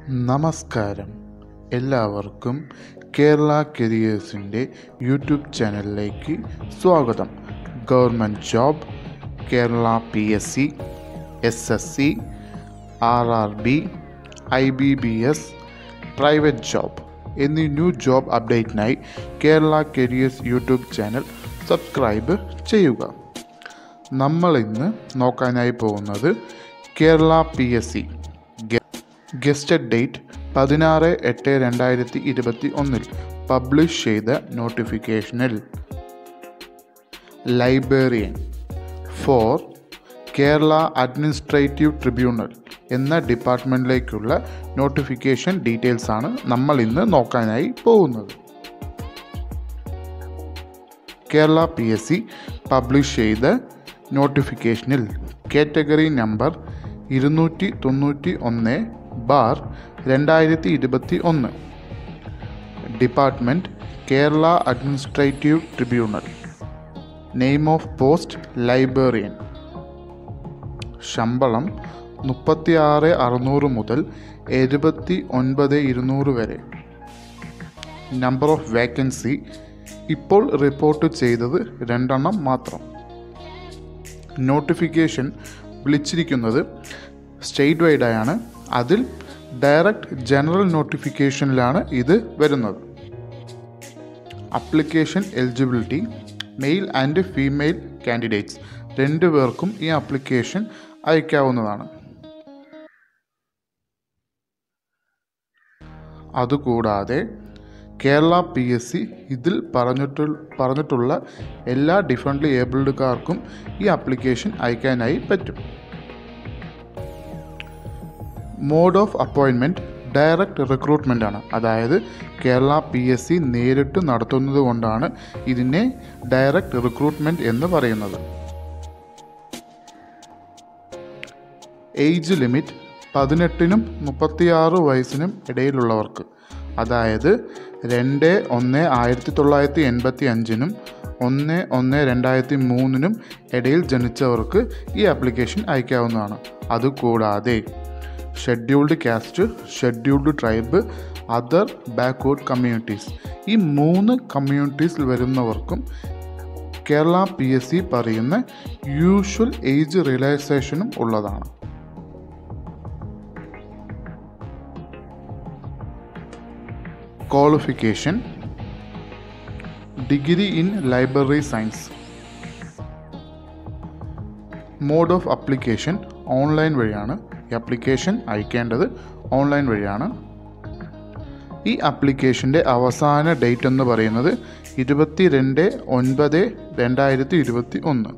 നമസ്കാരം എല്ലാവർക്കും കേരള കരിയേഴ്സിൻ്റെ യൂട്യൂബ് ചാനലിലേക്ക് സ്വാഗതം government job Kerala P S C S S C R R B I B B S private job എന്നീ new job അപ്ഡേറ്റിനായി Kerala careers YouTube channel subscribe ചെയ്യുക നമ്മൾ ഇന്ന് നോക്കാനായി പോകുന്നത് Kerala P S C gazetted date പതിനാറ് എട്ട് രണ്ടായിരത്തി ഇരുപത്തി ഒന്നിൽ പബ്ലിഷ് ചെയ്ത നോട്ടിഫിക്കേഷനിൽ librarian for Kerala administrative tribunal എന്ന ഡിപ്പാർട്ട്മെൻറ്റിലേക്കുള്ള നോട്ടിഫിക്കേഷൻ ഡീറ്റെയിൽസ് ആണ് നമ്മൾ ഇന്ന് നോക്കാനായി പോകുന്നത് Kerala P S C publish ചെയ്ത നോട്ടിഫിക്കേഷനിൽ കാറ്റഗറി നമ്പർ ഇരുന്നൂറ്റി തൊണ്ണൂറ്റി ഒന്ന് ബാർ രണ്ടായിരത്തി ഇരുപത്തി ഒന്ന് department Kerala administrative tribunal name of post librarian ശമ്പളം മുപ്പത്തി ആറ് അറുന്നൂറ് മുതൽ എഴുപത്തി ഒൻപത് ഇരുന്നൂറ് വരെ നമ്പർ ഓഫ് വേക്കൻസി ഇപ്പോൾ റിപ്പോർട്ട് ചെയ്തത് രണ്ടെണ്ണം മാത്രം നോട്ടിഫിക്കേഷൻ വിളിച്ചിരിക്കുന്നത് സ്റ്റേറ്റ് വൈഡായാണ് അതിൽ ഡയറക്റ്റ് ജനറൽ നോട്ടിഫിക്കേഷനിലാണ് ഇത് വരുന്നത് application eligibility male and female candidates രണ്ടു പേർക്കും ഈ ആപ്ലിക്കേഷൻ അയക്കാവുന്നതാണ് അതുകൂടാതെ കേരള പി എസ് സി ഇതിൽ പറഞ്ഞിട്ടു പറഞ്ഞിട്ടുള്ള എല്ലാ ഡിഫറൻ്റ്ലി ഏബിൾഡുകാർക്കും ഈ ആപ്ലിക്കേഷൻ അയക്കാനായി പറ്റും mode of appointment direct recruitment ആണ് അതായത് കേരള പി എസ് സി നേരിട്ട് നടത്തുന്നത് കൊണ്ടാണ് ഇതിനെ ഡയറക്റ്റ് റിക്രൂട്ട്മെൻറ്റ് എന്ന് പറയുന്നത് ഏജ് ലിമിറ്റ് പതിനെട്ടിനും മുപ്പത്തിയാറ് വയസ്സിനും ഇടയിലുള്ളവർക്ക് അതായത് രണ്ട് ഒന്ന് ആയിരത്തി തൊള്ളായിരത്തി എൺപത്തി അഞ്ചിനും ഒന്ന് ഒന്ന് രണ്ടായിരത്തി മൂന്നിനും ഇടയിൽ ജനിച്ചവർക്ക് ഈ ആപ്ലിക്കേഷൻ അയക്കാവുന്നതാണ് അതുകൂടാതെ scheduled caste scheduled tribe other backward communities ഈ മൂന്ന് കമ്മ്യൂണിറ്റീസിൽ വരുന്നവർക്കും കേരള പി എസ് സി പറയുന്ന യൂഷ്വൽ ഏജ് റിയലൈസേഷനും ഉള്ളതാണ് qualification degree in library science mode of application online വഴിയാണ് ഈ അപ്ലിക്കേഷൻ അയക്കേണ്ടത് ഓൺലൈൻ വഴിയാണ് ഈ ആപ്ലിക്കേഷൻ്റെ അവസാന ഡേറ്റ് എന്ന് പറയുന്നത് ഇരുപത്തി രണ്ട് ഒൻപത് രണ്ടായിരത്തി ഇരുപത്തി ഒന്ന്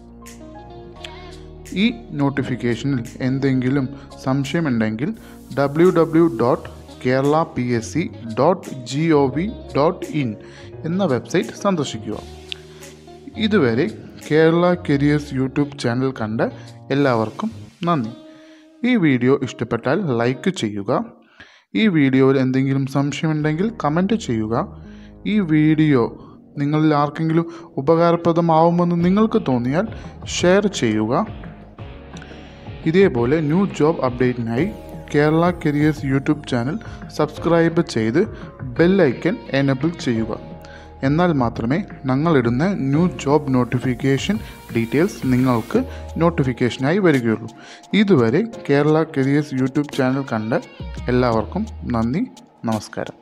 ഈ നോട്ടിഫിക്കേഷനിൽ എന്തെങ്കിലും സംശയമുണ്ടെങ്കിൽ W W dot Kerala P S C dot G O V dot in എന്ന വെബ്സൈറ്റ് സന്ദർശിക്കുക ഇതുവരെ കേരള കരിയേഴ്സ് യൂട്യൂബ് ചാനൽ കണ്ട എല്ലാവർക്കും നന്ദി ഈ വീഡിയോ ഇഷ്ടപ്പെട്ടാൽ ലൈക്ക് ചെയ്യുക ഈ വീഡിയോയിൽ എന്തെങ്കിലും സംശയമുണ്ടെങ്കിൽ കമൻറ്റ് ചെയ്യുക ഈ വീഡിയോ നിങ്ങളിൽ ആർക്കെങ്കിലും ഉപകാരപ്രദമാവുമെന്ന് നിങ്ങൾക്ക് തോന്നിയാൽ ഷെയർ ചെയ്യുക ഇതേപോലെ ന്യൂ ജോബ് അപ്ഡേറ്റിനായി Kerala careers YouTube channel subscribe ചെയ്ത് ബെല്ലൈക്കൻ എനബിൾ ചെയ്യുക എന്നാൽ മാത്രമേ ഞങ്ങളിടുന്ന ന്യൂ ജോബ് നോട്ടിഫിക്കേഷൻ ഡീറ്റെയിൽസ് നിങ്ങൾക്ക് നോട്ടിഫിക്കേഷനായി വരികയുള്ളൂ ഇതുവരെ കേരള കരിയേഴ്സ് യൂട്യൂബ് ചാനൽ കണ്ട എല്ലാവർക്കും നന്ദി നമസ്കാരം